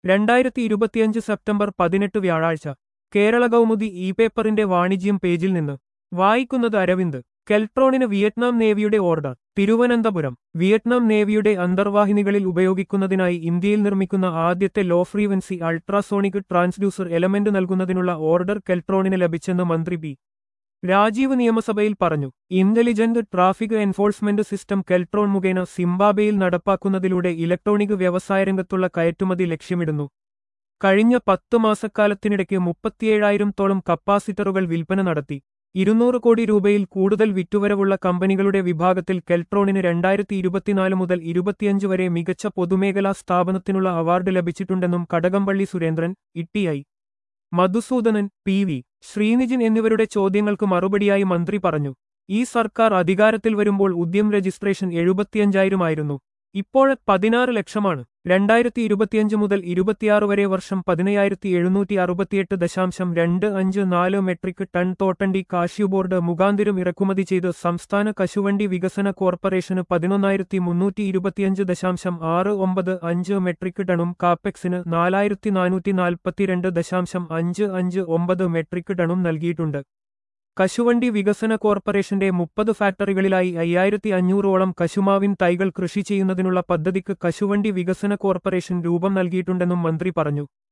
രണ്ടായിരത്തി ഇരുപത്തിയഞ്ച് സെപ്റ്റംബർ പതിനെട്ട് വ്യാഴാഴ്ച കേരള കൗമുദി ഇ പേപ്പറിന്റെ വാണിജ്യം പേജിൽ നിന്ന് വായിക്കുന്നത് അരവിന്ദ് കെൽട്രോണിന് വിയറ്റ്നാം നേവിയുടെ ഓർഡർ തിരുവനന്തപുരം വിയറ്റ്നാം നേവിയുടെ അന്തർവാഹിനികളിൽ ഉപയോഗിക്കുന്നതിനായി ഇന്ത്യയിൽ നിർമ്മിക്കുന്ന ആദ്യത്തെ low frequency ultrasonic transducer element നൽകുന്നതിനുള്ള ഓർഡർ കെൽട്രോണിന് ലഭിച്ചെന്ന് മന്ത്രി പി രാജീവ് നിയമസഭയിൽ പറഞ്ഞു intelligent traffic enforcement system Keltron മുഖേന സിംബാബ്വേയിൽ നടപ്പാക്കുന്നതിലൂടെ ഇലക്ട്രോണിക് വ്യവസായരംഗത്തുള്ള കയറ്റുമതി ലക്ഷ്യമിടുന്നു കഴിഞ്ഞ പത്തു മാസക്കാലത്തിനിടയ്ക്ക് മുപ്പത്തിയേഴായിരത്തോളം കപ്പാസിറ്ററുകൾ വിൽപ്പന നടത്തി ഇരുന്നൂറ് കോടി രൂപയിൽ കൂടുതൽ വിറ്റുവരവുള്ള കമ്പനികളുടെ വിഭാഗത്തിൽ കെൽട്രോണിന് രണ്ടായിരത്തി ഇരുപത്തിനാല് മുതൽ ഇരുപത്തിയഞ്ച് വരെ മികച്ച പൊതുമേഖലാ സ്ഥാപനത്തിനുള്ള അവാർഡ് ലഭിച്ചിട്ടുണ്ടെന്നും കടകംപള്ളി സുരേന്ദ്രൻ ഇട്ടിഐ മധുസൂദനൻ പി വി ശ്രീനിജിൻ എന്നിവരുടെ ചോദ്യങ്ങൾക്ക് മറുപടിയായി മന്ത്രി പറഞ്ഞു ഈ സർക്കാർ അധികാരത്തിൽ വരുമ്പോൾ ഉദ്യം രജിസ്ട്രേഷൻ എഴുപത്തിയഞ്ചായിരമായിരുന്നു ഇപ്പോൾ പതിനാറ് ലക്ഷമാണ് രണ്ടായിരത്തി ഇരുപത്തിയഞ്ച് മുതൽ ഇരുപത്തിയാറ് വരെ വർഷം പതിനയ്യായിരത്തി എഴുന്നൂറ്റി അറുപത്തിയെട്ട് ദശാംശം രണ്ട് അഞ്ച് നാല് മെട്രിക് ടൺ തോട്ടണ്ടി കാഷ്യൂ ബോർഡ് മുഖാന്തിരം ഇറക്കുമതി ചെയ്ത് സംസ്ഥാന കശുവണ്ടി വികസന കോർപ്പറേഷന് പതിനൊന്നായിരത്തി മുന്നൂറ്റി ഇരുപത്തിയഞ്ച് ദശാംശം ആറ് ഒമ്പത് അഞ്ച് മെട്രിക് ടണും കാപ്പെക്സിന് നാലായിരത്തി നാനൂറ്റി നാൽപ്പത്തിരണ്ട് ദശാംശം അഞ്ച് അഞ്ച് ഒമ്പത് മെട്രിക് ടണും നൽകിയിട്ടുണ്ട് കശുവണ്ടി വികസന കോർപ്പറേഷന്റെ മുപ്പത് ഫാക്ടറികളിലായി അയ്യായിരത്തി അഞ്ഞൂറോളം കശുമാവിൻ തൈകൾ കൃഷി ചെയ്യുന്നതിനുള്ള പദ്ധതിക്ക് കശുവണ്ടി വികസന കോർപ്പറേഷൻ രൂപം നൽകിയിട്ടുണ്ടെന്നും മന്ത്രി പറഞ്ഞു